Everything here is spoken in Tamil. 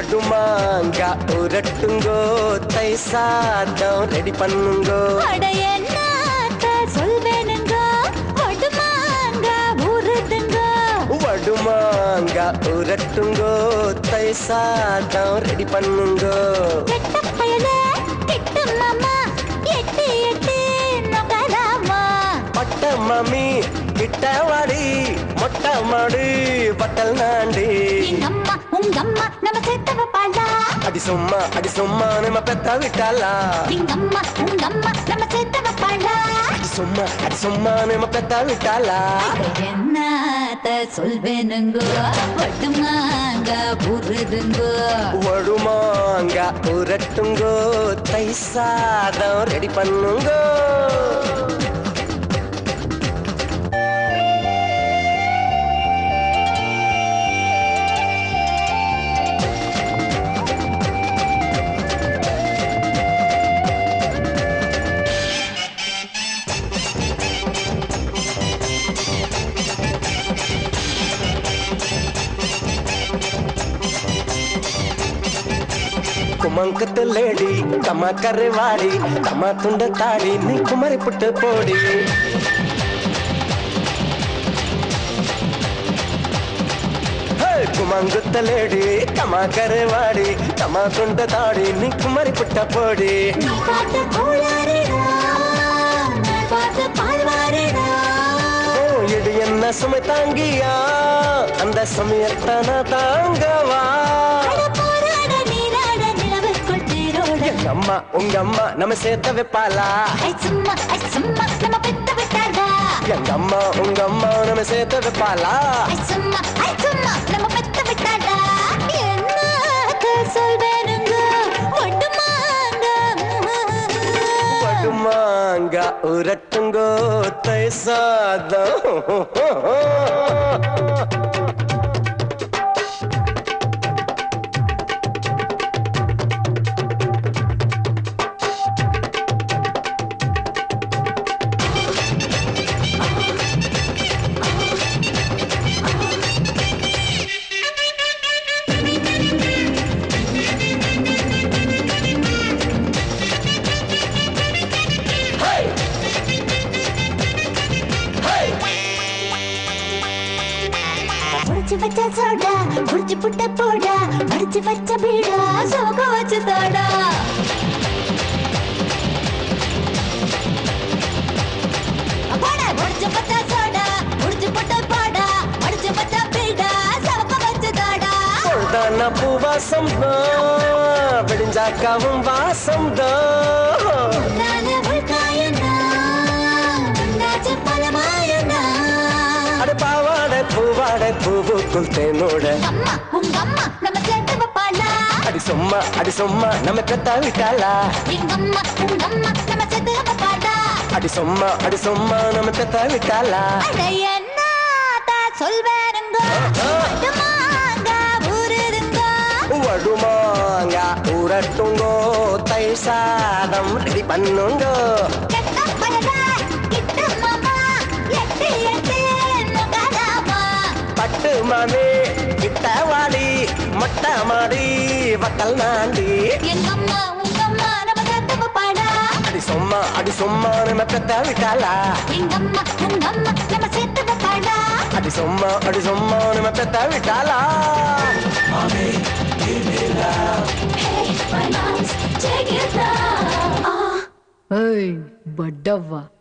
வடுமாங்கா உரட்டுங்கோ தை சாதம் ரெடி பண்ணுங்கோ அட என்னத்த சொல்வேனுங்க ஒடுமாங்க ஊறுதுங்க வடுமாங்கா உரட்டுங்கோ தை சாதம் ரெடி பண்ணுங்கோ கெட்ட பயல கிட்ட மாமா எட்டு எட்டு நொகலாமா பட்ட மம்மி கிட்ட வாடி மொட்டை மாடு பட்டல் நாண்டி எங்க அம்மா உங்க அம்மா நம்ம சேர்த்தவ பாடா அடி சும்மா அடி சும்மா நம்ம பெத்த விட்டாளா எங்க அம்மா உங்க அம்மா நம்ம சேர்த்தவ பாடா அடி சும்மா அடி சும்மா நம்ம பெத்த விட்டாளா என்னத்த சொல்வேனுங்க ஒடுமாங்க ஊறுதுங்க வடுமாங்க உரட்டுங்கோ தை சாதம் ரெடி பண்ணுங்கோ ಕುಮಂಕದ ಲೇಡಿ ಕಮ ಕರೆವಾಡಿ ಕಮ ತುಂಡ ತಾಡಿ ನೀ ಕುಮರಿ ಪುಟ್ಟ ಪೋಡಿ ಹೇ, ಕುಮಂಗುತ್ತ ಲೇಡಿ ಕಮ ಕರೆವಾಡಿ ಕಮ ತುಂಡ ತಾಡಿ ನೀ ಕುಮರಿ ಪುಟ್ಟ ಪೋಡಿ நீ பார்த்த கோளாறுடா நான் பார்த்த பால்வாறுடா ஓ இது என்ன சுமை தாங்கியா அந்த சமயத்தான தாங்கவா அட போராட நீராட நிலவுக்குள் தேரோட எங்க அம்மா உங்க அம்மா நம்ம சேர்த்த வைப்பாளா ஐ சும்மா ஐ சும்மா நம்ம பெத்த விட்டாடா எங்க அம்மா உங்க அம்மா நம்ம சேர்த்த வைப்பாளா ஐ சும்மா ஐ சும்மா நம்ம பெத்த விட்டாடா என்னத்த சொல்வேனுங்க ஒட்டுமாங்க படுமாங்க உரட்டுங்கோ தை சாதம் முடிச்சு வச்ச சோடா முடிச்சு புட்ட போடா மடிச்சு வச்ச பீடா சோக வச்சு தாடா போடா முடிச்சு வச்ச சோடா முடிச்சு புட்ட போடா மடிச்சு வச்ச பீடா சோக வச்சு தாடா பொழுதான பூவாசம் தான் விடிஞ்சாக்காவும் வாசம் தான் நானே உள்காயனா உண்டாச்சு பலமாயனா அட பாவாடை பூவாடை பூவுக்குள் தேனோட அம்மா உங்க அம்மா நம்ம சேர்த்து வைப்பாளா அடி சும்மா அடி சும்மா நம்ம பெத்தா விட்டாளா எங்க அம்மா உங்க அம்மா நம்ம சேர்த்து வைப்பாடா அடி சும்மா அடி சும்மா நம்ம பெத்தா விட்டாளா அட என்னத்த சொல்வேனுங்க ஒட்டுமாங்க ஊறுதுங்க வடுமாங்க உரட்டுங்கோ தை சாதம் ரெடி பண்ணுங்கோ கெட்ட பயல கிட்ட மாமா எட்டு எட்டு நுகராமா பட்டு மாமி கிட்ட வாடி மொட்டை மாடி வக்கல் நாண்டி எங்க அம்மா உங்க அம்மா நம்ம சேர்த்து வைப்பாடா அடி சும்மா அடி சும்மா நம்ம பெத்தா விட்டாளா எங்க அம்மா உங்க அம்மா நம்ம சேர்த்து வைப்பாடா அடி சும்மா அடி சும்மா நம்ம பெத்தா விட்டாளா Hey, my nice, take it now. ஏய் பட்டவா